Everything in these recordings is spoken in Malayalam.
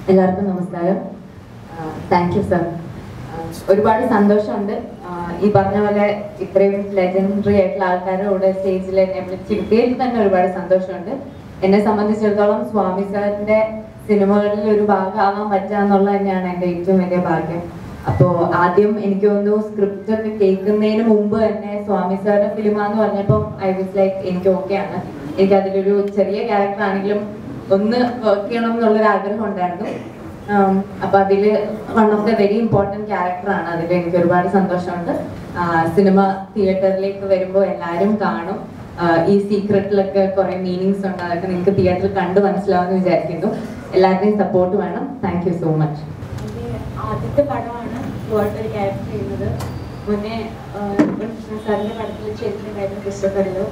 എല്ലാവർക്കും നമസ്കാരം താങ്ക് യു സർ ഒരുപാട് സന്തോഷമുണ്ട് ആ, ഈ പറഞ്ഞ പോലെ ഇത്രയും ലെജൻഡറി ആയിട്ടുള്ള ആൾക്കാരുടെ കൂടെ സ്റ്റേജിൽ എന്നെ വിളിച്ചിരുത്തിയതിൽ തന്നെ ഒരുപാട് സന്തോഷമുണ്ട് എന്നെ സംബന്ധിച്ചിടത്തോളം സ്വാമി സാറിന്റെ സിനിമകളിൽ ഒരു ഭാഗമാവാൻ പറ്റുക എന്നുള്ളത് തന്നെയാണ് എൻ്റെ ഏറ്റവും വലിയ ഭാഗ്യം അപ്പോൾ ആദ്യം എനിക്ക് തോന്നുന്നു സ്ക്രിപ്റ്റ് ഒക്കെ കേൾക്കുന്നതിന് മുമ്പ് തന്നെ സ്വാമി സാറിന്റെ ഫിലിമ എന്ന് പറഞ്ഞപ്പോൾ ഐ വാസ് ലൈക്ക് എനിക്ക് ഓക്കെ ആണ് എനിക്ക് അതിലൊരു ചെറിയ ക്യാരക്ടർ ആണെങ്കിലും ഒന്ന് വർക്ക് ചെയ്യണം എന്നുള്ളൊരു ആഗ്രഹം ഉണ്ടായിരുന്നു ഉം, അപ്പൊ അതില് one of the very important ക്യാരക്ടറാണ് അതിൽ എനിക്ക് ഒരുപാട് സന്തോഷമുണ്ട് സിനിമ തിയേറ്ററിലേക്ക് വരുമ്പോൾ എല്ലാവരും കാണും ആ, ഈ സീക്രട്ടിലൊക്കെ കുറെ മീനിങ്സ് ഉണ്ട് അതൊക്കെ നിങ്ങൾക്ക് തിയേറ്ററിൽ കണ്ട് മനസ്സിലാവുമെന്ന് വിചാരിക്കുന്നു എല്ലാവരുടെയും സപ്പോർട്ട് വേണം താങ്ക് യു സോ മച്ച് എൻ്റെ ആദ്യത്തെ പടമാണ് ഇതുമായിട്ട് ഒരു ക്യാരക്ടർ ചെയ്യുന്നത് മുന്നേ കൃഷ്ണ സാറിന്റെ പടത്തിൽ ചെയ്തിട്ടുണ്ടായിരുന്നു ക്രിസ്റ്റഫറിലോ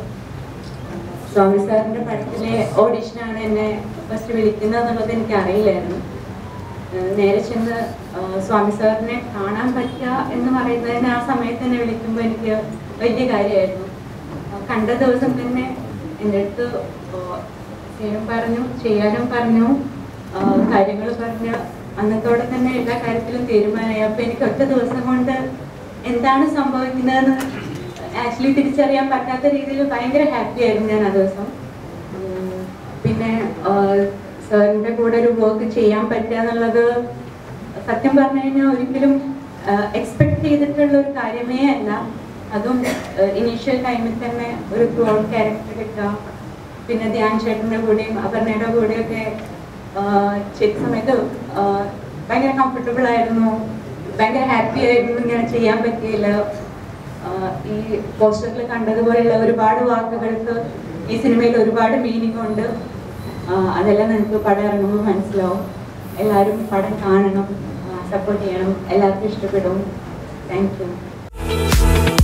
സ്വാമി സാറിന്റെ പടത്തിലെ ഓഡിഷനാണ് എന്നെ ഫസ്റ്റ് വിളിക്കുന്നത് എന്നുള്ളത് എനിക്ക് അറിയില്ലായിരുന്നു ഏഹ് നേരെ ചെന്ന് ആഹ് സ്വാമി സാറിനെ കാണാൻ പറ്റുക എന്ന് പറയുന്നതിന് ആ സമയത്ത് എന്നെ വിളിക്കുമ്പോൾ എനിക്ക് വലിയ കാര്യമായിരുന്നു ആഹ് കണ്ട ദിവസം തന്നെ എൻ്റെ അടുത്ത് ചെയ്യാൻ പറഞ്ഞു ചെയ്യാനും പറഞ്ഞു കാര്യങ്ങൾ പറഞ്ഞു അന്നത്തോടെ തന്നെ എല്ലാ കാര്യത്തിലും തീരുമാനമായി അപ്പൊ എനിക്ക് ഒറ്റ ദിവസം കൊണ്ട് എന്താണ് സംഭവിക്കുന്നതെന്ന് ആക്ച്വലി തിരിച്ചറിയാൻ പറ്റാത്ത രീതിയിൽ ഭയങ്കര ഹാപ്പി ആയിരുന്നു ഞാൻ ആ ദിവസം ഉം, പിന്നെ സാറിന്റെ കൂടെ ഒരു വർക്ക് ചെയ്യാൻ പറ്റുക എന്നുള്ളത് സത്യം പറഞ്ഞു കഴിഞ്ഞാൽ ഒരിക്കലും എക്സ്പെക്ട് ചെയ്തിട്ടുള്ള ഒരു കാര്യമേ അല്ല അതും ഇനീഷ്യൽ ടൈമിൽ തന്നെ ഒരു ബ്രോഡ് ക്യാരക്ടർ കിട്ടുക പിന്നെ ധ്യാൻ ചേട്ടൻ്റെ കൂടെയും അപർണയുടെ കൂടെയൊക്കെ ആഹ് ചെയ്ത സമയത്ത് ആഹ് ഭയങ്കര കംഫർട്ടബിൾ ആയിരുന്നു ഭയങ്കര ഹാപ്പി ആയിരുന്നു ഇങ്ങനെ ചെയ്യാൻ പറ്റിയില്ല ആഹ് ഈ പോസ്റ്ററിൽ കണ്ടതുപോലെയുള്ള ഒരുപാട് വാക്കുകൾക്ക് ഈ സിനിമയിൽ ഒരുപാട് മീനിങ് ഉണ്ട് ആഹ് അതെല്ലാം നിങ്ങൾക്ക് പടം ഇറങ്ങുമ്പോൾ മനസ്സിലാവും എല്ലാവരും പടം കാണണം സപ്പോർട്ട് ചെയ്യണം എല്ലാവർക്കും ഇഷ്ടപ്പെടും താങ്ക് യു